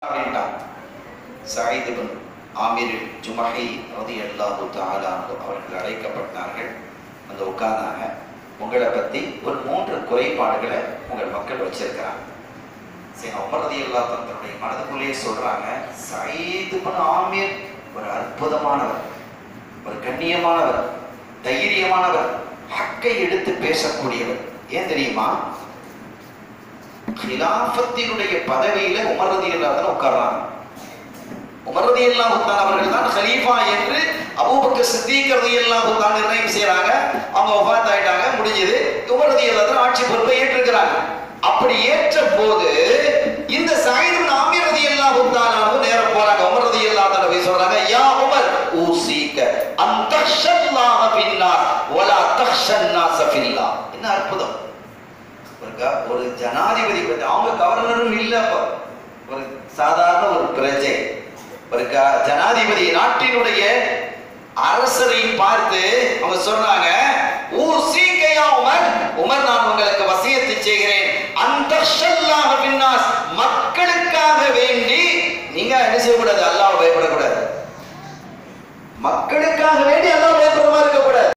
அப்படின்ட்டாங்க Saeed bin Aamir ஜுமஹி ரலியல்லாஹு தஆலா அன்ஹு அவர்கள் அழைக்கப்பட்டார்கள் வந்து உட்கார்ந்தாங்க உங்களை பத்தி ஒரு மூன்று குறைபாடுகளை உங்கள் மக்கள் வச்சிருக்கிறாங்க சரி உமர் ரலியல்லாஹு தஆலா தன்னுடைய மனதுக்குள்ளேயே சொல்றாங்க சயீத் பின் ஆமிர் ஒரு அற்புதமானவர் ஒரு கண்ணியமானவர் தைரியமானவர் ஹக்கை எடுத்து பேசக்கூடியவர் ஏன் தெரியுமா கிலாஃபத்தினுடைய பதவியில உமர் ரலியல்லாஹு தஆலா உட்கார்றாங்க உமர் ரலியல்லாஹு தஆலா அவர்கள் தான் கலீஃபா என்று அபூபக்கர் சித்திக் ரலியல்லாஹு தஆலா நிர்ணயம் செய்றாங்க அவங்க வஃபாத் ஆயிட்டாங்க முடிஞ்சது உமர் ரலியல்லாஹு தஆலா ஆட்சி பொறுப்பை ஏற்றிருக்கிறாங்க அப்படி ஏற்ற போது இந்த சயீத் பின் ஆமிர் ரலியல்லாஹு தஆலா நேர போறாங்க உமர் ரலியல்லாஹு தஆலா போய் சொல்றாங்க யா உமர் ஊசிக அன் தக்ஷல்லாஹ பின்னாஸ் வலா தக்ஷன்னாஸ ஃபில்லாஹ் என்ன அற்புதம் ஒரு க- ஒரு ஜனாதிபதி பத்தி அவங்க கவர்னரும் இல்ல அப்ப ஒரு சாதாரண ஒரு பிரஜை ஒரு க- ஜனாதிபதி நாட்டினுடைய அரசரை பார்த்து அவங்க சொன்னாங்க ஊ சீக்கையா உமர் உமர் நான் உங்களுக்கு வசியத்தை செய்கிறேன் அந்த பின்னாஸ் மக்களுக்காக வேண்டி நீங்க என்ன செய்யக்கூடாது அல்லாஹ் பயப்படக்கூடாது மக்களுக்காக வேண்டி அல்லாஹ் பயப்படுற மாதிரி இருக்கக்கூடாது